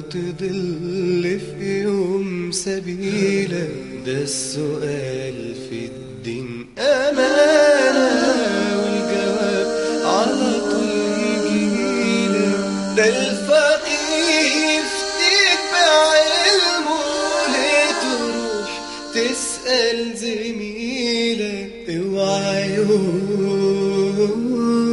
تضل في يوم سبيلك ده السؤال في الدين أمانة والجواب على طول يجيلك ده الفقيه يفتيك بعلمه ليه تروح تسأل زميلك اوعى يوم